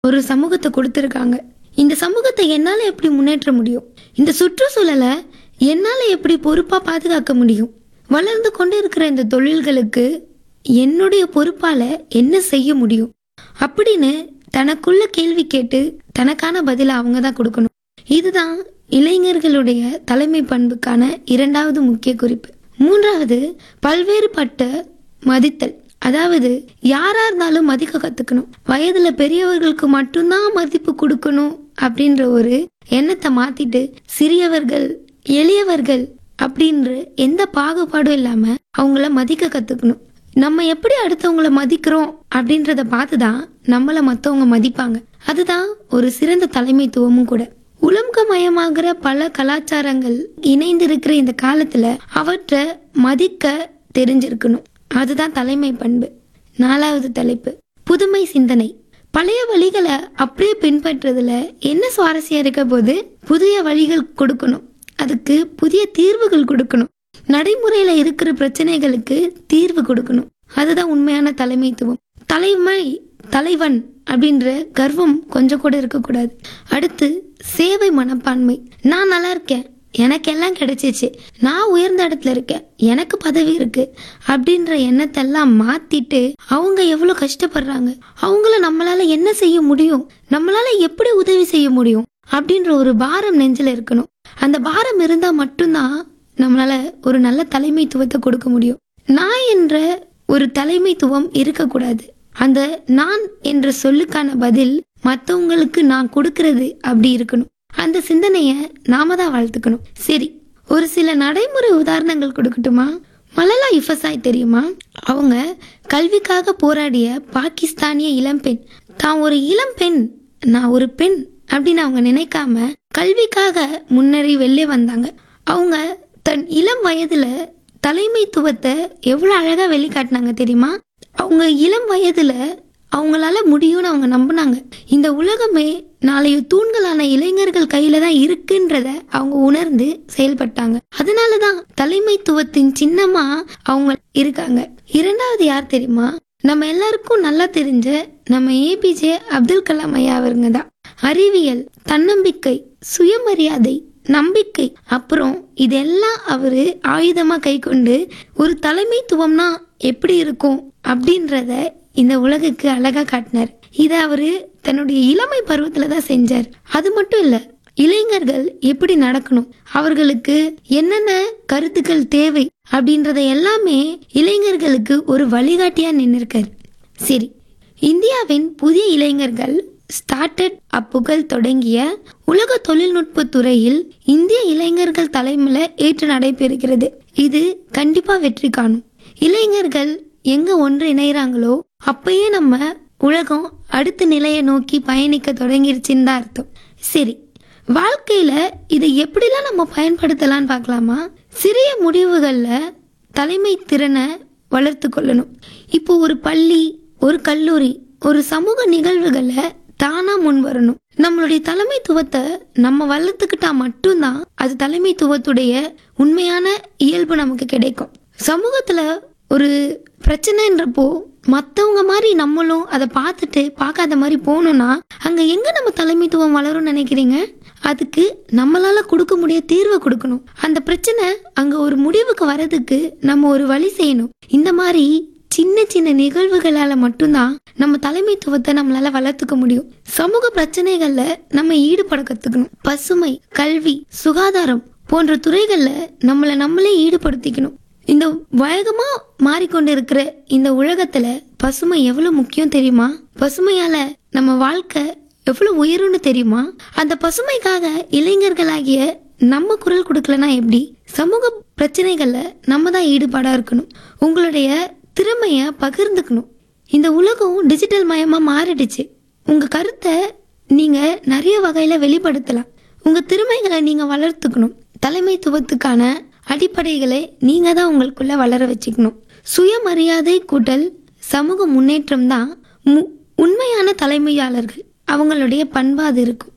ஒரு சமூகத்தை கொடுத்துருக்காங்க இந்த சமூகத்தை என்னால் எப்படி முன்னேற்ற முடியும் இந்த சுற்றுச்சூழலை என்னால் எப்படி பொறுப்பாக பாதுகாக்க முடியும் வளர்ந்து கொண்டு இருக்கிற இந்த தொழில்களுக்கு என்னுடைய பொறுப்பால் என்ன செய்ய முடியும் அப்படின்னு தனக்குள்ள கேள்வி கேட்டு தனக்கான பதிலை அவங்க தான் கொடுக்கணும் இதுதான் இளைஞர்களுடைய தலைமை பண்புக்கான இரண்டாவது முக்கிய குறிப்பு மூன்றாவது பல்வேறுபட்ட மதித்தல் அதாவது யாரா இருந்தாலும் மதிக்க கத்துக்கணும் வயதுல பெரியவர்களுக்கு மட்டும்தான் மதிப்பு கொடுக்கணும் அப்படின்ற ஒரு எண்ணத்தை மாத்திட்டு சிறியவர்கள் எளியவர்கள் அப்படின்ற எந்த பாகுபாடும் இல்லாம அவங்கள மதிக்க கத்துக்கணும் நம்ம எப்படி அடுத்தவங்கள மதிக்கிறோம் அப்படின்றத பார்த்து தான் நம்மளை மற்றவங்க மதிப்பாங்க அதுதான் ஒரு சிறந்த தலைமைத்துவமும் கூட உலகமயமாகிற பல கலாச்சாரங்கள் இணைந்து இருக்கிற இந்த காலத்துல அவற்றை மதிக்க தெரிஞ்சிருக்கணும் அதுதான் தலைமை பண்பு நாலாவது தலைப்பு புதுமை சிந்தனை பழைய வழிகளை அப்படியே பின்பற்றுறதுல என்ன சுவாரஸ்யம் இருக்க போது புதிய வழிகள் கொடுக்கணும் அதுக்கு புதிய தீர்வுகள் கொடுக்கணும் நடைமுறையில இருக்கிற பிரச்சனைகளுக்கு தீர்வு கொடுக்கணும் அதுதான் உண்மையான தலைமைத்துவம் தலைமை தலைவன் அப்படின்ற கர்வம் கொஞ்சம் கூட இருக்கக்கூடாது அடுத்து சேவை மனப்பான்மை நான் நல்லா இருக்கேன் எனக்கு எல்லாம் கிடைச்சிச்சு நான் உயர்ந்த இடத்துல இருக்கேன் எனக்கு பதவி இருக்கு அப்படின்ற எண்ணத்தெல்லாம் மாத்திட்டு அவங்க எவ்வளவு கஷ்டப்படுறாங்க அவங்கள நம்மளால என்ன செய்ய முடியும் நம்மளால எப்படி உதவி செய்ய முடியும் அப்படின்ற ஒரு பாரம் நெஞ்சில இருக்கணும் அந்த பாரம் இருந்தா மட்டும்தான் நம்மளால ஒரு நல்ல தலைமைத்துவத்தை கொடுக்க முடியும் நான் என்ற ஒரு தலைமைத்துவம் இருக்கக்கூடாது அந்த நான் என்ற சொல்லுக்கான பதில் மற்றவங்களுக்கு நான் கொடுக்கறது அப்படி இருக்கணும் அந்த சிந்தனைய நாம தான் வளர்த்துக்கணும் சரி ஒரு சில நடைமுறை உதாரணங்கள் கொடுக்கட்டுமா மலலா யுஃபசாய் தெரியுமா அவங்க கல்விக்காக போராடிய பாகிஸ்தானிய இளம்பெண் தான் ஒரு இளம்பெண் நான் ஒரு பெண் அப்படின்னு அவங்க நினைக்காம கல்விக்காக முன்னேறி வெளியே வந்தாங்க அவங்க தன் இளம் வயதுல தலைமைத்துவத்தை எவ்வளவு அழகா வெளிக்காட்டினாங்க தெரியுமா அவங்க இளம் வயதுல அவங்களால முடியும்னு அவங்க நம்பினாங்க இந்த உலகமே நாளைய தூண்களான இளைஞர்கள் கையில தான் இருக்குன்றத அவங்க உணர்ந்து செயல்பட்டாங்க அதனாலதான் தலைமைத்துவத்தின் சின்னமா அவங்க இருக்காங்க இரண்டாவது யார் தெரியுமா நம்ம எல்லாருக்கும் நல்லா தெரிஞ்ச நம்ம ஏபிஜே அப்துல் கலாம் ஐயா அவருங்க தான் அறிவியல் தன்னம்பிக்கை சுயமரியாதை நம்பிக்கை அப்புறம் இதெல்லாம் அவரு ஆயுதமா கை கொண்டு ஒரு தலைமைத்துவம்னா எப்படி இருக்கும் அப்படின்றத இந்த உலகுக்கு அழகா காட்டினார் இதை அவரு தன்னுடைய இளமை பருவத்துல தான் செஞ்சார் அது மட்டும் இல்ல இளைஞர்கள் எப்படி நடக்கணும் அவர்களுக்கு என்னென்ன கருத்துக்கள் தேவை அப்படின்றத எல்லாமே இளைஞர்களுக்கு ஒரு வழிகாட்டியா நின்றுருக்காரு சரி இந்தியாவின் புதிய இளைஞர்கள் ஸ்டார்டட் அப்புகள் தொடங்கிய உலக தொழில்நுட்ப துறையில் இந்திய இளைஞர்கள் தலைமையில ஏற்று நடைபெறுகிறது இது கண்டிப்பா வெற்றி காணும் இளைஞர்கள் எங்க ஒன்று இணைகிறாங்களோ அப்பயே நம்ம உலகம் அடுத்த நிலையை நோக்கி பயணிக்க தொடங்கிருச்சுன்னு தான் அர்த்தம் சரி வாழ்க்கையில இதை எப்படிலாம் நம்ம பயன்படுத்தலாம்னு பார்க்கலாமா சிறிய முடிவுகள்ல தலைமை திறனை வளர்த்து கொள்ளணும் இப்போ ஒரு பள்ளி ஒரு கல்லூரி ஒரு சமூக நிகழ்வுகளை தானா முன் வரணும் நம்மளுடைய தலைமைத்துவத்தை நம்ம வளர்த்துக்கிட்டா மட்டும்தான் அது தலைமைத்துவத்துடைய உண்மையான இயல்பு நமக்கு கிடைக்கும் சமூகத்துல ஒரு பிரச்சனைன்றப்போ மற்றவங்க மாதிரி நம்மளும் அதை பார்த்துட்டு பார்க்காத மாதிரி போகணும்னா அங்கே எங்கே நம்ம தலைமைத்துவம் வளரும்னு நினைக்கிறீங்க அதுக்கு நம்மளால கொடுக்க முடிய தீர்வை கொடுக்கணும் அந்த பிரச்சனை அங்கே ஒரு முடிவுக்கு வர்றதுக்கு நம்ம ஒரு வழி செய்யணும் இந்த மாதிரி சின்ன சின்ன நிகழ்வுகளால மட்டும்தான் நம்ம தலைமைத்துவத்தை நம்மளால வளர்த்துக்க முடியும் சமூக பிரச்சனைகள்ல நம்ம ஈடுபட கத்துக்கணும் பசுமை கல்வி சுகாதாரம் போன்ற துறைகள்ல நம்மளை நம்மளே ஈடுபடுத்திக்கணும் இந்த வேகமா மாறிக்கொண்டு இருக்கிற இந்த உலகத்துல பசுமை எவ்வளவு முக்கியம் தெரியுமா பசுமையால நம்ம வாழ்க்கை எவ்வளவு உயரும்னு தெரியுமா அந்த பசுமைக்காக இளைஞர்களாகிய நம்ம குரல் கொடுக்கலனா எப்படி சமூக பிரச்சனைகள்ல நம்ம தான் ஈடுபாடா இருக்கணும் உங்களுடைய திறமைய பகிர்ந்துக்கணும் இந்த உலகம் டிஜிட்டல் மயமா மாறிடுச்சு உங்க கருத்தை நீங்க நிறைய வகையில வெளிப்படுத்தலாம் உங்க திறமைகளை நீங்க வளர்த்துக்கணும் தலைமைத்துவத்துக்கான அடிப்படைகளை நீங்க தான் உங்களுக்குள்ள வளர வச்சுக்கணும் சுயமரியாதை கூட்டல் சமூக முன்னேற்றம் தான் மு- உண்மையான தலைமையாளர்கள் அவங்களுடைய பண்பாது இருக்கும்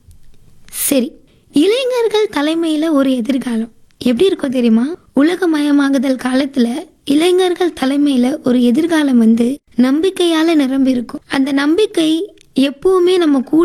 சரி இளைஞர்கள் தலைமையில ஒரு எதிர்காலம் எப்படி இருக்கும் தெரியுமா உலகமயமாகுதல் காலத்துல இளைஞர்கள் தலைமையில ஒரு எதிர்காலம் வந்து நம்பிக்கையால நிரம்பி இருக்கும் அந்த நம்பிக்கை எப்பவுமே நம்ம கூட